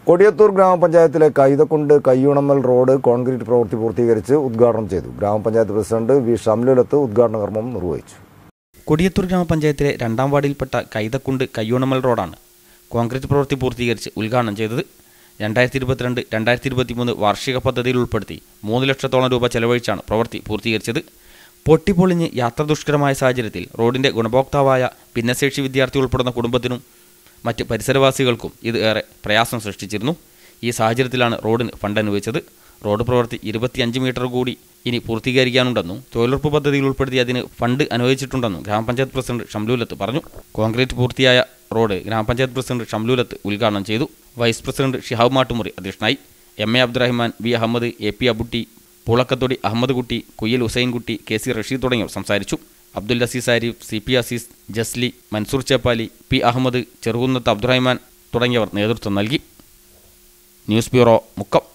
കൊടിയത്തൂർ ഗ്രാമപഞ്ചായത്തിലെ കൈതക്കുണ്ട് കയ്യുണമ്മൽ road concrete പ്രവൃത്തി പൂർത്തീകരിച്ച് ഉദ്ഘാടനം ചെയ്തു ഗ്രാമപഞ്ചായത്ത് പ്രസിഡന്റ് വി ഷംലുലത്ത് ഉദ്ഘാടന കർമ്മം നിർവഹിച്ചു കൊടിയത്തൂർ ഗ്രാമപഞ്ചായത്തിലെ രണ്ടാം വാർഡിൽപ്പെട്ട കൈതക്കുണ്ട് കയ്യോണമൽ റോഡാണ് കോൺക്രീറ്റ് പ്രവൃത്തി പൂർത്തീകരിച്ച് ഉദ്ഘാടനം ചെയ്തത് രണ്ടായിരത്തി ഇരുപത്തിരണ്ട് രണ്ടായിരത്തി ഇരുപത്തിമൂന്ന് വാർഷിക പദ്ധതിയിൽ ഉൾപ്പെടുത്തി മൂന്ന് ലക്ഷത്തോളം രൂപ ചെലവഴിച്ചാണ് പ്രവൃത്തി പൂർത്തീകരിച്ചത് പൊട്ടിപ്പൊളിഞ്ഞ് യാത്ര ദുഷ്കരമായ സാഹചര്യത്തിൽ റോഡിന്റെ ഗുണഭോക്താവായ ഭിന്നശേഷി വിദ്യാർത്ഥി ഉൾപ്പെടുന്ന കുടുംബത്തിനും മറ്റ് പരിസരവാസികൾക്കും ഇത് ഏറെ പ്രയാസം സൃഷ്ടിച്ചിരുന്നു ഈ സാഹചര്യത്തിലാണ് റോഡിന് ഫണ്ട് അനുവദിച്ചത് റോഡ് പ്രവൃത്തി ഇരുപത്തിയഞ്ച് മീറ്റർ കൂടി ഇനി പൂർത്തീകരിക്കാനുണ്ടെന്നും തൊഴിലുറപ്പ് പദ്ധതിയിൽ ഉൾപ്പെടുത്തി അതിന് ഫണ്ട് അനുവദിച്ചിട്ടുണ്ടെന്നും ഗ്രാമപഞ്ചായത്ത് പ്രസിഡന്റ് ഷംലൂലത്ത് പറഞ്ഞു കോൺക്രീറ്റ് പൂർത്തിയായ റോഡ് ഗ്രാമപഞ്ചായത്ത് പ്രസിഡന്റ് ഷംലൂലത്ത് ഉദ്ഘാടനം ചെയ്തു വൈസ് പ്രസിഡന്റ് ഷിഹാബ് മാട്ടുമുറി അധ്യക്ഷനായി M A Abdurahman V Ahmed A P Abutty Poolakkathodi Ahmed Kutty Kuyyal Hussainkutty K C Rasheed തുടങ്ങിയവർ സംസാരിച്ചു Abdul Azeez Arif C P Azeez Jasli Mansoor Cheppali P Ahmed Cherukunnath Abdurahman തുടങ്ങിയവർ നേതൃത്വം നൽകി ന്യൂസ് ബ്യൂറോ മുക്കം